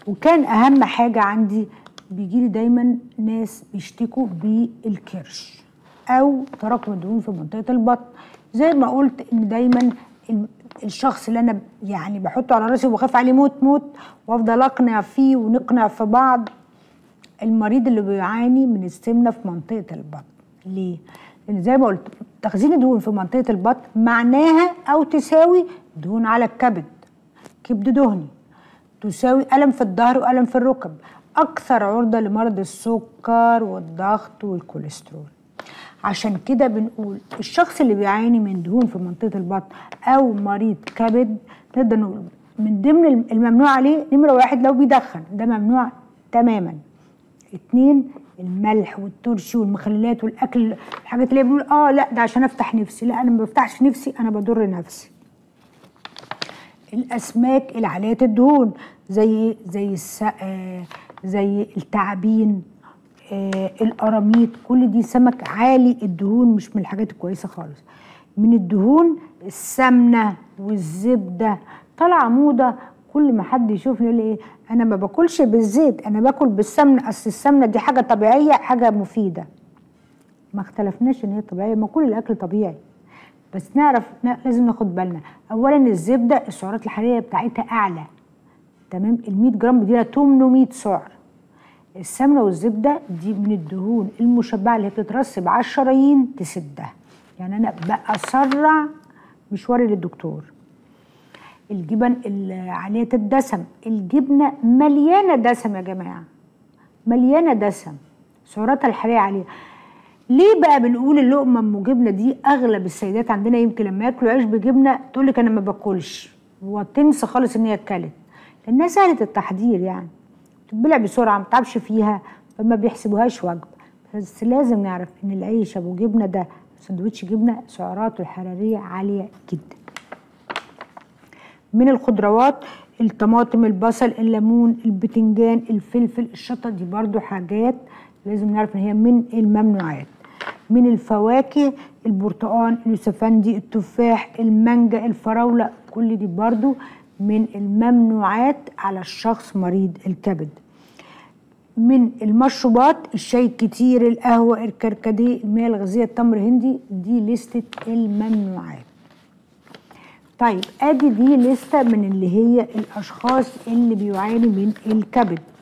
وكان اهم حاجه عندي بيجيلي دايما ناس بيشتكوا بالكرش او تراكم الدهون في منطقه البطن زي ما قلت ان دايما ال- الشخص اللي انا يعني بحطه على راسي وبخاف عليه موت موت وافضل اقنع فيه ونقنع في بعض المريض اللي بيعاني من السمنه في منطقه البطن ليه لان زي ما قلت تخزين الدهون في منطقه البطن معناها او تساوي دهون على الكبد كبد دهني تساوي الم في الظهر والم في الركب اكثر عرضه لمرض السكر والضغط والكوليسترول عشان كده بنقول الشخص اللي بيعاني من دهون في منطقه البطن او مريض كبد نقدر نقول من ضمن الممنوع عليه نمره واحد لو بيدخن ده ممنوع تماما اتنين الملح والترشي والمخللات والاكل الحاجات اللي بنقول اه لا ده عشان افتح نفسي لا انا ما بفتحش نفسي انا بضر نفسي الاسماك العاليه الدهون زي زي الس... آه زي التعابين آه القراميط كل دي سمك عالي الدهون مش من الحاجات الكويسه خالص من الدهون السمنه والزبده طالعه موضه كل ما حد يشوفني يقول لي ايه انا ما باكلش بالزيت انا باكل بالسمنه اصل السمنه دي حاجه طبيعيه حاجه مفيده ما اختلفناش ان هي طبيعيه ما كل الاكل طبيعي بس نعرف نا- لازم ناخد بالنا اولا الزبده السعرات الحراريه بتاعتها اعلى تمام ال 100 جرام دي 800 سعر السمنه والزبده دي من الدهون المشبعه اللي هي بتترسب على الشرايين تسدها يعني انا بسرع مشواري للدكتور الجبن ال- عاليه الدسم الجبنه مليانه دسم يا جماعه مليانه دسم سعراتها الحراريه عاليه ليه بقى بنقول اللقمه ام جبنه دي اغلب السيدات عندنا يمكن لما ياكلوا عيش بجبنه تقول لك انا ما باكلش وتنسى خالص ان هي اتكلت لانها سهله التحضير يعني تتبلع بسرعه ما تعبش فيها فما بيحسبوهاش وجبه بس لازم نعرف ان العيش ابو جبنه ده سندوتش جبنه سعراته الحراريه عاليه جدا من الخضروات الطماطم البصل الليمون البتنجان الفلفل الشطه دي برضو حاجات لازم نعرف ان هي من الممنوعات من الفواكه البرتقال اليوسفندي التفاح المانجا الفراوله كل دي برضو من الممنوعات على الشخص مريض الكبد من المشروبات الشاي الكتير القهوه الكركديه المياه الغازيه التمر هندي دي لستة الممنوعات طيب ادي دي لستة من اللي هي الاشخاص اللي بيعاني من الكبد